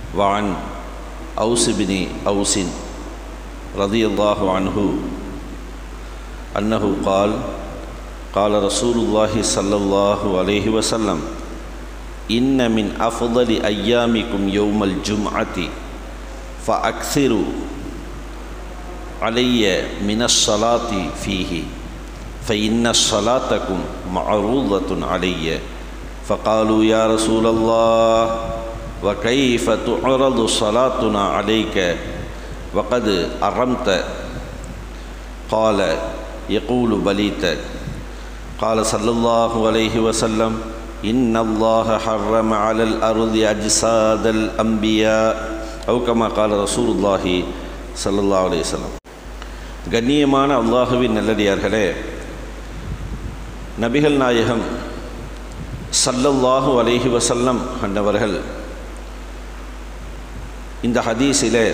وعن أوس بن أوس رضي الله عنه أنه قال قال رسول الله صلى الله عليه وسلم إن من أفضل أيامكم يوم الجمعة فأكثروا علي من الصلاة فيه فإن صلاتكم معروضة علي فقالوا يا رسول الله وكيف تعرض صلاتنا عليك وقد أرمت قال يقول بليت قال صلى الله عليه وسلم إن الله حرم على الأرض أجساد الأنبياء أو كما قال رسول الله صلى الله عليه وسلم கண்ணியமான அல்லாஹுவின் நல்லடியார்களே நபிகள் நாயகம் சல்லல்லாஹு அலைஹி வசல்லம் அன்னவர்கள் இந்த ஹதீஸிலே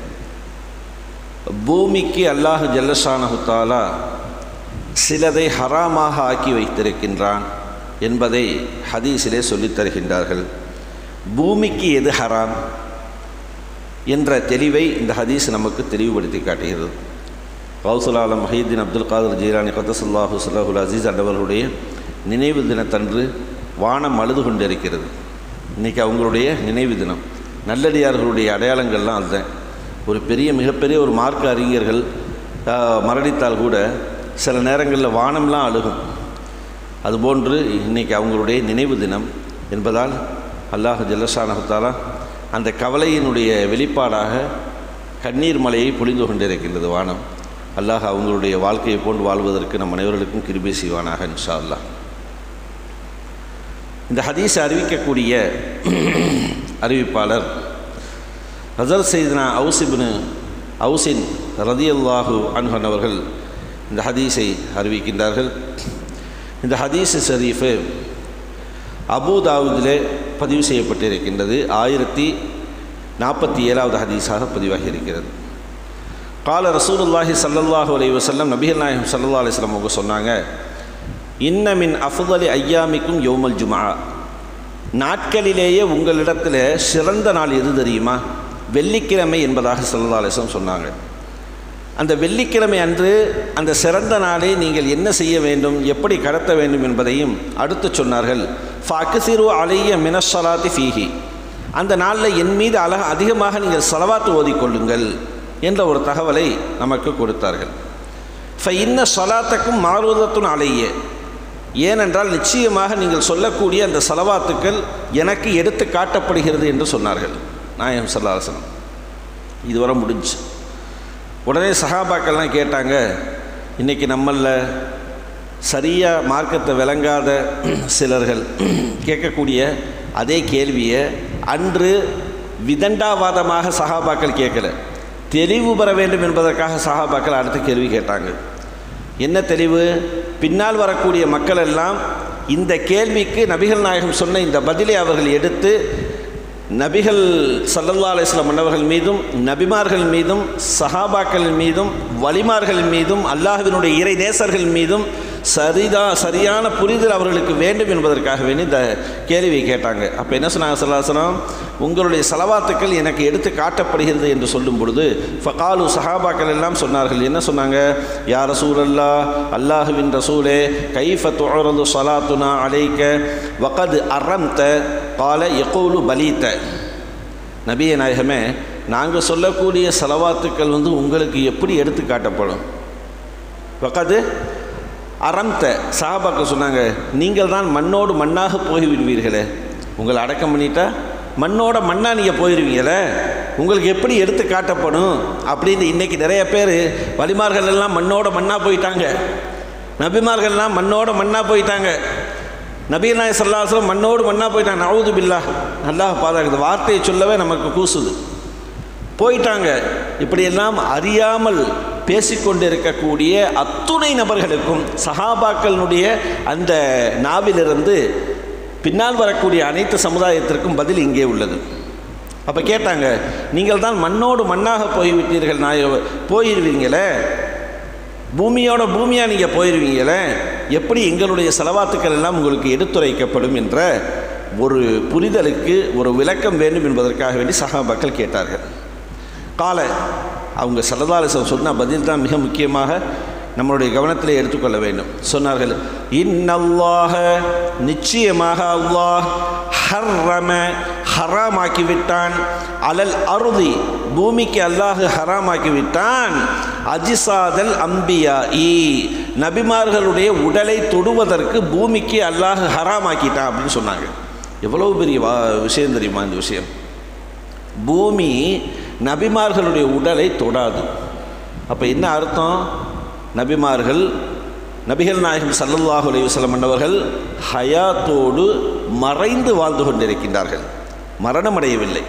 பூமிக்கு அல்லாஹ் ஜல்லஷானஹுத்தாலா சிலதை ஹராமாக ஆக்கி வைத்திருக்கின்றான் என்பதை ஹதீஸிலே சொல்லித் தருகின்றார்கள் பூமிக்கு எது ஹராம் என்ற தெளிவை இந்த ஹதீஸ் நமக்கு தெளிவுபடுத்தி காட்டுகிறது கௌசுல் ஆலம் மஹீதீன் அப்துல் காதர் ஜீரானி கத்தசுல்லாஹு சுல்லாஹுல் அசீஸ் அண்டவர்களுடைய நினைவு தினத்தன்று வானம் அழுது கொண்டிருக்கிறது இன்றைக்கி அவங்களுடைய நினைவு தினம் நல்லடியார்களுடைய அடையாளங்கள்லாம் அதுதான் ஒரு பெரிய மிகப்பெரிய ஒரு மார்க்க அறிஞர்கள் மரணித்தால் கூட சில நேரங்களில் வானம்லாம் அழுகும் அதுபோன்று இன்றைக்கி அவங்களுடைய நினைவு தினம் என்பதால் அல்லாஹ் ஜல்லஷானஹத்தாலா அந்த கவலையினுடைய வெளிப்பாடாக கண்ணீர் மலையை பொழிந்து கொண்டிருக்கின்றது வானம் அல்லாஹ் அவங்களுடைய வாழ்க்கையை போன்று வாழ்வதற்கு நம் அனைவர்களுக்கும் கிருபி செய்வானாக இன்ஷா அல்லாஹ் இந்த ஹதீஸ் அறிவிக்கக்கூடிய அறிவிப்பாளர் ஹசர் செய்தனா அவுசிபின் அவுசின் ரதியல்லாஹு அன்ஹன் அவர்கள் இந்த ஹதீஸை அறிவிக்கின்றார்கள் இந்த ஹதீஸ் ஷரீஃபு அபுதாவுதிலே பதிவு செய்யப்பட்டிருக்கின்றது ஆயிரத்தி நாற்பத்தி ஏழாவது ஹதீஸாக பதிவாகி இருக்கிறது கால ரசூலுல்லாஹி சல்லல்லாஹு அலி வசல்லம் நபிகள் நாயகம் சல்லா அலிஸ்லாம் அவங்க சொன்னாங்க இன்னமின் அஃதலி ஐயாமிக்கும் யோமல் ஜுமா நாட்களிலேயே உங்களிடத்தில் சிறந்த நாள் எது தெரியுமா வெள்ளிக்கிழமை என்பதாக சல்லா அலிஸ்லாம் சொன்னாங்க அந்த வெள்ளிக்கிழமை அன்று அந்த சிறந்த நாளை நீங்கள் என்ன செய்ய வேண்டும் எப்படி கடத்த வேண்டும் என்பதையும் அடுத்து சொன்னார்கள் ஃபக்குசிரு அலைய மினஸ்வலாத்தி ஃபீஹி அந்த நாளில் என் மீது அழக அதிகமாக நீங்கள் செலவாத்து ஓதிக்கொள்ளுங்கள் என்ற ஒரு தகவலை நமக்கு கொடுத்தார்கள் ஃப இன்ன சொலாத்தக்கும் மாறுவதத்துன் அலைய ஏனென்றால் நிச்சயமாக நீங்கள் சொல்லக்கூடிய அந்த செலவாத்துக்கள் எனக்கு எடுத்து காட்டப்படுகிறது என்று சொன்னார்கள் நாயம் சல்லாசனம் இதுவரை முடிஞ்சு உடனே சகாபாக்கள்லாம் கேட்டாங்க இன்றைக்கி நம்மளில் சரியாக மார்க்கத்தை விளங்காத சிலர்கள் கேட்கக்கூடிய அதே கேள்வியை அன்று விதண்டாவாதமாக சகாபாக்கள் கேட்கல தெளிவு பெற வேண்டும் என்பதற்காக சகாபாக்கள் அடுத்த கேள்வி கேட்டாங்க என்ன தெளிவு பின்னால் வரக்கூடிய மக்கள் எல்லாம் இந்த கேள்விக்கு நபிகள் நாயகம் சொன்ன இந்த பதிலை அவர்கள் எடுத்து நபிகள் சல்லல்லா அலிஸ்லாம் மன்னவர்கள் மீதும் நபிமார்கள் மீதும் சஹாபாக்கள் மீதும் வலிமார்கள் மீதும் அல்லாஹுவினுடைய இறை நேசர்கள் மீதும் சரிதா சரியான புரிதல் அவர்களுக்கு வேண்டும் என்பதற்காக வேண்டி இந்த கேள்வியை கேட்டாங்க அப்போ என்ன சொன்னாங்க சல்லாசனம் உங்களுடைய செலவாத்துக்கள் எனக்கு எடுத்து காட்டப்படுகிறது என்று சொல்லும் பொழுது ஃபகாலு சஹாபாக்கள் எல்லாம் சொன்னார்கள் என்ன சொன்னாங்க யா ரசூல் அல்லா அல்லாஹுவின் ரசூலே கைஃப துழரது சலாத்துனா அலைக்க வகது அறம்த கால எகோலு பலீத்த நபிய நாயகமே நாங்கள் சொல்லக்கூடிய செலவாத்துக்கள் வந்து உங்களுக்கு எப்படி எடுத்து காட்டப்படும் வகது அறம்த சாபாக்கள் சொன்னாங்க நீங்கள் தான் மண்ணோடு மண்ணாக போய்விடுவீர்களே உங்களை அடக்கம் பண்ணிட்டா மண்ணோட மண்ணாக நீங்கள் போயிடுவீங்களே உங்களுக்கு எப்படி எடுத்து காட்டப்படும் அப்படின்னு இன்றைக்கி நிறைய பேர் வலிமார்கள் எல்லாம் மண்ணோட மண்ணாக போயிட்டாங்க நபிமார்கள்லாம் மண்ணோட மண்ணாக போயிட்டாங்க நபீர் நாய் சல்லாஸ்லம் மண்ணோடு மண்ணாக போயிட்டாங்க நவுது பில்லா நல்லா பாதுகாக்குது வார்த்தையை சொல்லவே நமக்கு கூசுது போயிட்டாங்க இப்படியெல்லாம் அறியாமல் பேசிக்கொண்டு இருக்கக்கூடிய அத்துணை நபர்களுக்கும் சஹாபாக்களினுடைய அந்த நாவிலிருந்து பின்னால் வரக்கூடிய அனைத்து சமுதாயத்திற்கும் பதில் இங்கே உள்ளது அப்போ கேட்டாங்க நீங்கள் தான் மண்ணோடு மண்ணாக போய்விட்டீர்கள் நாய போயிடுவீங்களே பூமியோட பூமியாக நீங்கள் போயிடுவீங்களே எப்படி எங்களுடைய செலவாத்துக்கள் எல்லாம் உங்களுக்கு எடுத்துரைக்கப்படும் என்ற ஒரு புரிதலுக்கு ஒரு விளக்கம் வேண்டும் என்பதற்காக வேண்டி சஹாபாக்கள் கேட்டார்கள் கால அவங்க சல்லதாலிசம் சொன்ன பதில் தான் மிக முக்கியமாக நம்மளுடைய கவனத்தில் எடுத்துக்கொள்ள வேண்டும் சொன்னார்கள் இன்னல்லாக நிச்சயமாக அல்லாஹ் ஹர்ரம ஹராமாக்கி விட்டான் அலல் அருதி பூமிக்கு அல்லாஹ் ஹராமாக்கி விட்டான் அஜிசாதல் அம்பியா ஈ நபிமார்களுடைய உடலை தொடுவதற்கு பூமிக்கு அல்லாஹ் ஹராமாக்கிட்டான் அப்படின்னு சொன்னாங்க எவ்வளவு பெரிய வா விஷயம் தெரியுமா இந்த விஷயம் பூமி நபிமார்களுடைய உடலை தொடாது அப்போ என்ன அர்த்தம் நபிமார்கள் நபிகள் நாயகம் சல்லல்லாஹு அலைஹி வஸல்லம் என்பவர்கள் ஹயாத்தோடு மறைந்து வாழ்ந்து கொண்டிருக்கின்றார்கள் மரணமடையவில்லை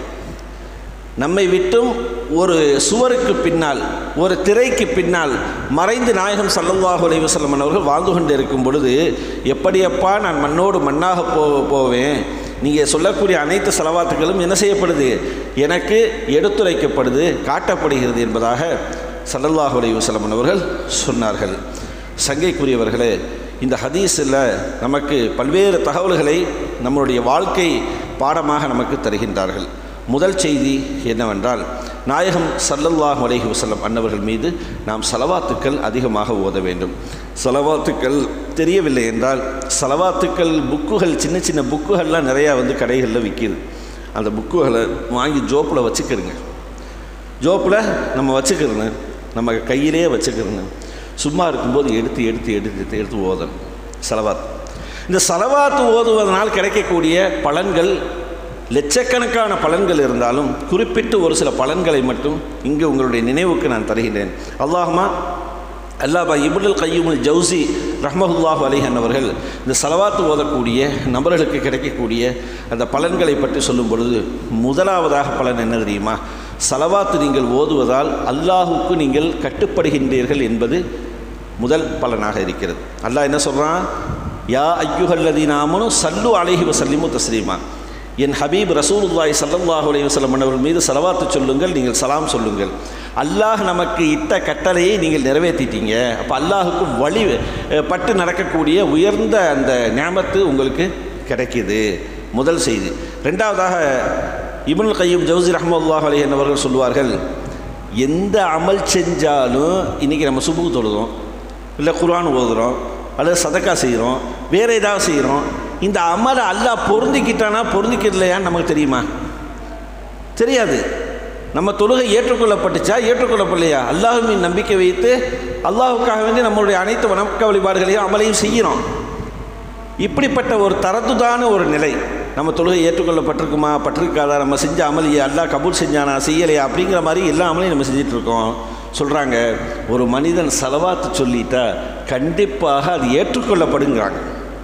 நம்மை விட்டும் ஒரு சுவருக்கு பின்னால் ஒரு திரைக்கு பின்னால் மறைந்து நாயகம் சல்லல்லாஹு அலைஹி வஸல்லம் அவர்கள் வாழ்ந்து கொண்டிருக்கும் பொழுது எப்படியப்பா நான் மண்ணோடு மண்ணாக போ போவேன் நீங்கள் சொல்லக்கூடிய அனைத்து செலவாத்துகளும் என்ன செய்யப்படுது எனக்கு எடுத்துரைக்கப்படுது காட்டப்படுகிறது என்பதாக சல்லல்லாஹு அலைஹி வஸல்லம் அவர்கள் சொன்னார்கள் சங்கைக்குரியவர்களே இந்த ஹதீஸில் நமக்கு பல்வேறு தகவல்களை நம்மளுடைய வாழ்க்கை பாடமாக நமக்கு தருகின்றார்கள் முதல் செய்தி என்னவென்றால் நாயகம் சல்லல்லாஹு அலைஹி வஸல்லம் அன்னவர்கள் மீது நாம் சலவாத்துக்கள் அதிகமாக ஓத வேண்டும் சலவாத்துக்கள் தெரியவில்லை என்றால் சலவாத்துக்கள் புக்குகள் சின்ன சின்ன புக்குகள்லாம் நிறையா வந்து கடைகளில் விற்கிது அந்த புக்குகளை வாங்கி ஜோப்பில் வச்சுக்கிறங்க ஜோப்பில் நம்ம வச்சுக்கிறோங்க நம்ம கையிலே வச்சுக்கிறோங்க சும்மா இருக்கும்போது எடுத்து எடுத்து எடுத்து எடுத்து எடுத்து ஓதணும் செலவாத் இந்த செலவாத்து ஓதுவதனால் கிடைக்கக்கூடிய பலன்கள் லட்சக்கணக்கான பலன்கள் இருந்தாலும் குறிப்பிட்டு ஒரு சில பலன்களை மட்டும் இங்கு உங்களுடைய நினைவுக்கு நான் தருகின்றேன் அல்லாஹுமா அல்லாபா இபுல் கையுமுல் ஜவுசி ரஹ்மஹுல்லாஹு அலிஹன் அவர்கள் இந்த செலவாத்து ஓதக்கூடிய நபர்களுக்கு கிடைக்கக்கூடிய அந்த பலன்களை பற்றி சொல்லும் பொழுது முதலாவதாக பலன் என்ன தெரியுமா செலவாத்து நீங்கள் ஓதுவதால் அல்லாஹுக்கு நீங்கள் கட்டுப்படுகின்றீர்கள் என்பது முதல் பலனாக இருக்கிறது அல்லாஹ் என்ன சொல்கிறான் யா ஐயுகல்லதீனாமனும் சல்லு அலைஹி வசல்லிமு தஸ்லீமா என் ஹபீப் ரசூலுல்லாய் சல்லல்லாஹு அலைஹி வஸல்லம் அவர்கள் மீது செலவாத்து சொல்லுங்கள் நீங்கள் சலாம் சொல்லுங்கள் அல்லாஹ் நமக்கு இட்ட கட்டளையை நீங்கள் நிறைவேற்றிட்டீங்க அப்போ அல்லாஹுக்கு வழி அஹ், பட்டு நடக்கக்கூடிய உயர்ந்த அந்த ஞாபத்து உங்களுக்கு கிடைக்கிது முதல் செய்தி ரெண்டாவதாக இப்னுல் கையும் ஜவுசி ரஹ்மல்லாஹ் அலைஹி அவர்கள் சொல்லுவார்கள் எந்த அமல் செஞ்சாலும் இன்றைக்கி நம்ம சுபுக்கு தொழுதோம் இல்லை குர்ஆன் ஓதுறோம் அல்லது சதக்கா செய்கிறோம் வேறு ஏதாவது செய்கிறோம் இந்த அமலை அல்லாஹ் பொருந்திக்கிட்டானா பொருந்திக்கலையான்னு நமக்கு தெரியுமா தெரியாது நம்ம தொழுகை ஏற்றுக்கொள்ளப்பட்டுச்சா ஏற்றுக்கொள்ளப்படலையா அல்லாஹுவின் நம்பிக்கை வைத்து அல்லாஹுக்காக வேண்டி நம்மளுடைய அனைத்து வணக்க வழிபாடுகளையும் அமலையும் செய்கிறோம் இப்படிப்பட்ட ஒரு தரத்துதான ஒரு நிலை நம்ம தொழுகை ஏற்றுக்கொள்ளப்பட்டிருக்குமா பட்டிருக்காதா நம்ம செஞ்ச அமலியை அல்லாஹ் கபூல் செஞ்சானா செய்யலையா அப்படிங்கிற மாதிரி எல்லா அமலையும் நம்ம செஞ்சிட்டு இருக்கோம் சொல்கிறாங்க ஒரு மனிதன் செலவாத்து சொல்லிட்டா கண்டிப்பாக அது ஏற்றுக்கொள்ளப்படுங்கிறாங்க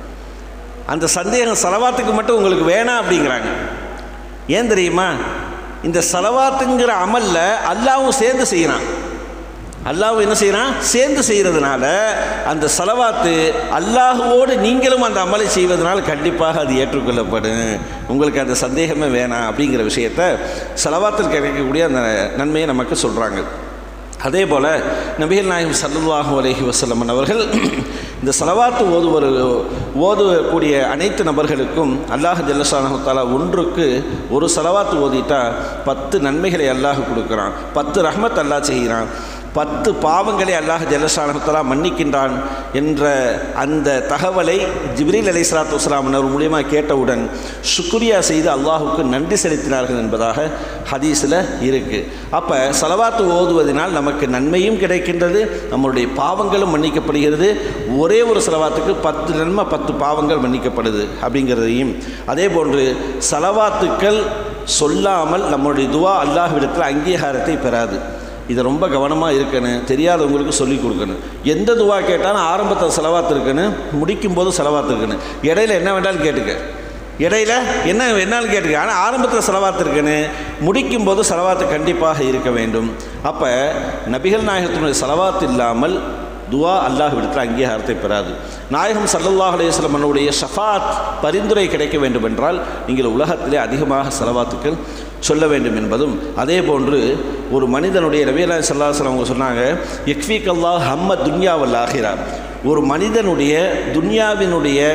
அந்த சந்தேகம் செலவாத்துக்கு மட்டும் உங்களுக்கு வேணாம் அப்படிங்கிறாங்க ஏன் தெரியுமா இந்த செலவாத்துங்கிற அமல்ல அல்லாவும் சேர்ந்து செய்கிறான் அல்லாஹ் என்ன செய்கிறான் சேர்ந்து செய்கிறதுனால அந்த செலவாத்து அல்லாஹுவோடு நீங்களும் அந்த அமலை செய்வதனால் கண்டிப்பாக அது ஏற்றுக்கொள்ளப்படும் உங்களுக்கு அந்த சந்தேகமே வேணாம் அப்படிங்கிற விஷயத்த செலவாத்தில் கிடைக்கக்கூடிய அந்த நன்மையை நமக்கு சொல்கிறாங்க அதே போல் நபிகள் நாயகம் சல்லுல்லாஹு அலைஹி வஸல்லம் அவர்கள் இந்த செலவாத்து ஓதுவர் ஓதக்கூடிய அனைத்து நபர்களுக்கும் அல்லாஹ் ஜல்லஷானு தாலா ஒன்றுக்கு ஒரு செலவாத்து ஓதிட்டா பத்து நன்மைகளை அல்லாஹ் கொடுக்குறான் பத்து ரஹ்மத் அல்லாஹ் செய்கிறான் பத்து பாவங்களை அல்லாஹ் ஜல்லஷானஹத்தலா மன்னிக்கின்றான் என்ற அந்த தகவலை ஜிப்ரீல் அலை சலாத்து வஸ்லாம் அவர் மூலியமாக கேட்டவுடன் சுக்ரியா செய்து அல்லாஹுக்கு நன்றி செலுத்தினார்கள் என்பதாக ஹதீஸில் இருக்குது அப்போ சலவாத்து ஓதுவதனால் நமக்கு நன்மையும் கிடைக்கின்றது நம்மளுடைய பாவங்களும் மன்னிக்கப்படுகிறது ஒரே ஒரு செலவாத்துக்கு பத்து நன்மை பத்து பாவங்கள் மன்னிக்கப்படுது அப்படிங்கிறதையும் அதே போன்று செலவாத்துக்கள் சொல்லாமல் நம்மளுடைய துவா அல்லாஹ்விடத்தில் அங்கீகாரத்தை பெறாது இதை ரொம்ப கவனமாக இருக்கணும் தெரியாதவங்களுக்கு சொல்லிக் கொடுக்கணும் எந்த துவா கேட்டாலும் ஆரம்பத்தில் செலவாத்து இருக்கணும் முடிக்கும் போது செலவாத்து இருக்கணும் இடையில என்ன வேண்டாலும் கேட்டுக்க இடையில என்ன என்னாலும் கேட்டுக்க ஆனால் ஆரம்பத்தில் செலவாத்து இருக்கணும் முடிக்கும் போது செலவாத்து கண்டிப்பாக இருக்க வேண்டும் அப்போ நபிகள் நாயகத்தினுடைய செலவாத்து இல்லாமல் துவா அல்லாஹ் விடத்தில் அங்கீகாரத்தை பெறாது நாயகம் சல்லல்லாஹ் அலையம் மன்னுடைய ஷஃபாத் பரிந்துரை கிடைக்க வேண்டும் என்றால் நீங்கள் உலகத்திலே அதிகமாக செலவாத்துக்கள் சொல்ல வேண்டும் என்பதும் அதே போன்று ஒரு மனிதனுடைய ரவியலா சல்லாஹலம் அவங்க சொன்னாங்க எக்ஃபீக் அல்லாஹ் ஹம்ம துன்யாவல் ஆகிறா ஒரு மனிதனுடைய துன்யாவினுடைய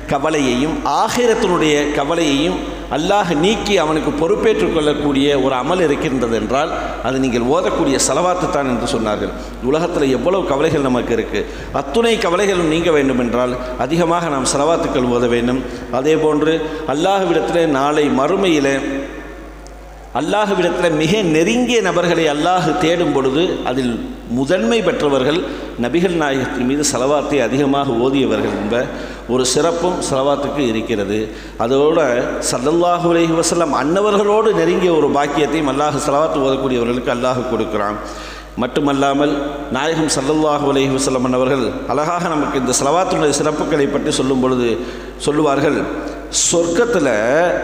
கவலையையும் ஆகிரத்தினுடைய கவலையையும் அல்லாஹ் நீக்கி அவனுக்கு பொறுப்பேற்றுக் கொள்ளக்கூடிய ஒரு அமல் இருக்கின்றது என்றால் அது நீங்கள் ஓதக்கூடிய செலவாத்து தான் என்று சொன்னார்கள் உலகத்தில் எவ்வளவு கவலைகள் நமக்கு இருக்குது அத்துணை கவலைகளும் நீங்க வேண்டும் என்றால் அதிகமாக நாம் செலவாத்துக்கள் ஓத வேண்டும் அதே போன்று அல்லாஹ்விடத்தில் நாளை மறுமையில் அல்லாஹுவிடத்தில் மிக நெருங்கிய நபர்களை அல்லாஹ் தேடும் பொழுது அதில் முதன்மை பெற்றவர்கள் நபிகள் நாயகத்தின் மீது செலவாத்தை அதிகமாக ஓதியவர்கள் என்ப ஒரு சிறப்பும் செலவாத்துக்கு இருக்கிறது அதோட சல்லல்லாஹு அலைஹி வஸல்லம் அன்னவர்களோடு நெருங்கிய ஒரு பாக்கியத்தையும் அல்லாஹ் செலவாத்து ஓதக்கூடியவர்களுக்கு அல்லாஹ் கொடுக்கிறான் மட்டுமல்லாமல் நாயகம் சல்லல்லாஹு அலைஹி வஸல்லம் அன்னவர்கள் அழகாக நமக்கு இந்த செலவாத்துடைய சிறப்புகளை பற்றி சொல்லும் பொழுது சொல்லுவார்கள் சொர்க்கத்தில்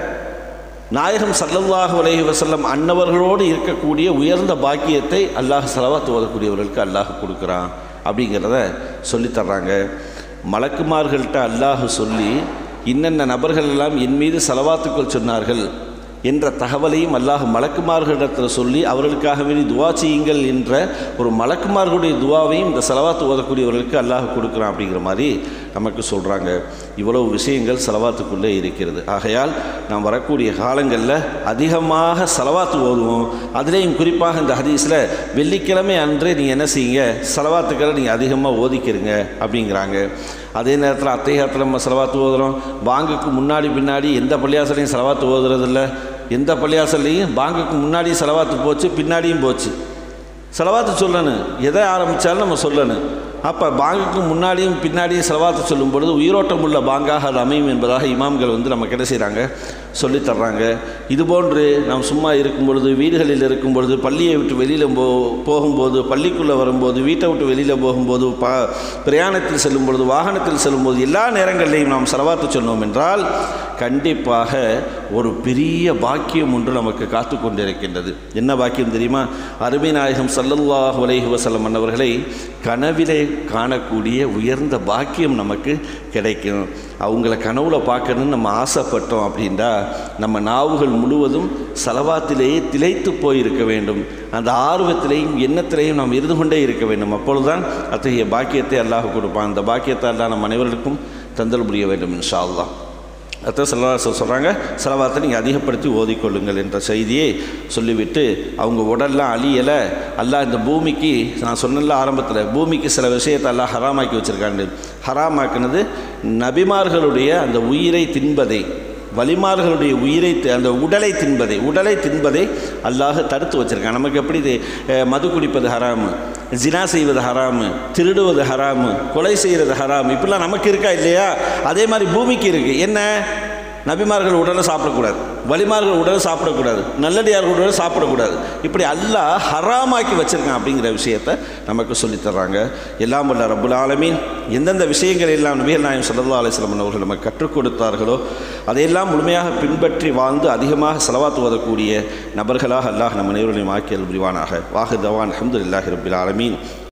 நாயகம் சல்லல்லாஹு அலைஹி வஸல்லம் அன்னவர்களோடு இருக்கக்கூடிய உயர்ந்த பாக்கியத்தை அல்லாஹ் செலவாத்து ஓதக்கூடியவர்களுக்கு அல்லாஹ் கொடுக்குறான் அப்படிங்கிறத சொல்லித்தர்றாங்க மலக்குமார்கள்ட்ட அல்லாஹ் சொல்லி இன்னென்ன நபர்கள் எல்லாம் என் மீது செலவாத்துக்கள் சொன்னார்கள் என்ற தகவலையும் அல்லாஹ் மலக்குமார்களிடத்தில் சொல்லி அவர்களுக்காக வேண்டி துவா செய்யுங்கள் என்ற ஒரு மலக்குமார்களுடைய துவாவையும் இந்த செலவாத்து ஓதக்கூடியவர்களுக்கு அல்லாஹ் கொடுக்குறான் அப்படிங்கிற மாதிரி நமக்கு சொல்கிறாங்க இவ்வளவு விஷயங்கள் செலவாத்துக்குள்ளே இருக்கிறது ஆகையால் நாம் வரக்கூடிய காலங்களில் அதிகமாக செலவாத்து ஓதுவோம் அதுலேயும் குறிப்பாக இந்த ஹதீஸில் வெள்ளிக்கிழமை அன்றே நீங்கள் என்ன செய்யுங்க செலவாத்துக்களை நீங்கள் அதிகமாக ஓதிக்கிறீங்க அப்படிங்கிறாங்க அதே நேரத்தில் அத்தையாத்தில் நம்ம செலவாத்து ஓதுறோம் பாங்குக்கு முன்னாடி பின்னாடி எந்த பள்ளியாசலையும் செலவாத்து ஓதுறதில்ல எந்த பள்ளியாசல்லையும் பாங்குக்கு முன்னாடி செலவாத்து போச்சு பின்னாடியும் போச்சு செலவாத்து சொல்லணும் எதை ஆரம்பித்தாலும் நம்ம சொல்லணும் அப்போ பாங்குக்கு முன்னாடியும் பின்னாடியும் செலவாத்து சொல்லும் பொழுது உயிரோட்டம் உள்ள பாங்காக அது அமையும் என்பதாக இமாம்கள் வந்து நமக்கு என்ன செய்கிறாங்க சொல்லித் தர்றாங்க இதுபோன்று நாம் சும்மா இருக்கும் பொழுது வீடுகளில் இருக்கும் பொழுது பள்ளியை விட்டு வெளியில் போ போகும்போது பள்ளிக்குள்ளே வரும்போது வீட்டை விட்டு வெளியில் போகும்போது ப பிரயாணத்தில் செல்லும் பொழுது வாகனத்தில் செல்லும்போது எல்லா நேரங்களிலையும் நாம் செலவாத்து சொன்னோம் என்றால் கண்டிப்பாக ஒரு பெரிய பாக்கியம் ஒன்று நமக்கு காத்து கொண்டிருக்கின்றது என்ன பாக்கியம் தெரியுமா அருமை நாயகம் சல்லல்லாஹு அலைஹி வஸல்லம் அன்னவர்களை கனவிலே காணக்கூடிய உயர்ந்த பாக்கியம் நமக்கு கிடைக்கும் அவங்கள கனவுல பார்க்கணும்னு நம்ம ஆசைப்பட்டோம் அப்படின்னா நம்ம நாவுகள் முழுவதும் செலவாத்திலேயே திளைத்து போயிருக்க வேண்டும் அந்த ஆர்வத்திலையும் எண்ணத்திலையும் நாம் இருந்து கொண்டே இருக்க வேண்டும் அப்பொழுதுதான் அத்தகைய பாக்கியத்தை அல்லாஹ் கொடுப்பான் அந்த பாக்கியத்தை அல்லாஹ் நம் அனைவருக்கும் தந்தல் புரிய வேண்டும் இன்ஷா அல்லாஹ் அத்தை செல்வா சொல்கிறாங்க செலவாத்தை நீங்கள் அதிகப்படுத்தி ஓதிக்கொள்ளுங்கள் என்ற செய்தியை சொல்லிவிட்டு அவங்க உடல்லாம் அழியலை அல்லாஹ் இந்த பூமிக்கு நான் சொன்னல ஆரம்பத்தில் பூமிக்கு சில விஷயத்தை அல்லாஹ் ஹராமாக்கி வச்சுருக்காண்டு ஹராமாக்குனது நபிமார்களுடைய அந்த உயிரை தின்பதை வலிமார்களுடைய உயிரை தி- அந்த உடலை தின்பதை உடலை தின்பதை அல்லாஹ் தடுத்து வச்சிருக்கான் நமக்கு எப்படி இது, அஹ், மது குடிப்பது ஹராமு ஜினா செய்வது ஹராமு திருடுவது ஹராமு கொலை செய்கிறது ஹராமு இப்படிலாம் நமக்கு இருக்கா இல்லையா அதே மாதிரி பூமிக்கு இருக்குது என்ன நபிமார்கள் உடலை சாப்பிடக்கூடாது வலிமார்கள் உடலை சாப்பிடக்கூடாது நல்லடியார்கள் உடலை சாப்பிடக்கூடாது இப்படி அல்லாஹ் ஹராமாக்கி வச்சிருக்கான் அப்படிங்கிற விஷயத்தை நமக்கு சொல்லித் தர்றாங்க எல்லாம் வல்ல ரப்புல் ஆலமீன் எந்தெந்த விஷயங்கள் எல்லாம் நபிகள் நாயம் சல்லா அலிஸ்லாம் அவர்கள் நமக்கு கற்றுக் கொடுத்தார்களோ அதையெல்லாம் முழுமையாக பின்பற்றி வாழ்ந்து அதிகமாக செலவாத்து ஓதக்கூடிய நபர்களாக அல்லாஹ் நம் அனைவர்களையும் ஆக்கியல் புரிவானாக வாஹு தவான் அஹமதுல்லாஹி ரபில் ஆலமீன்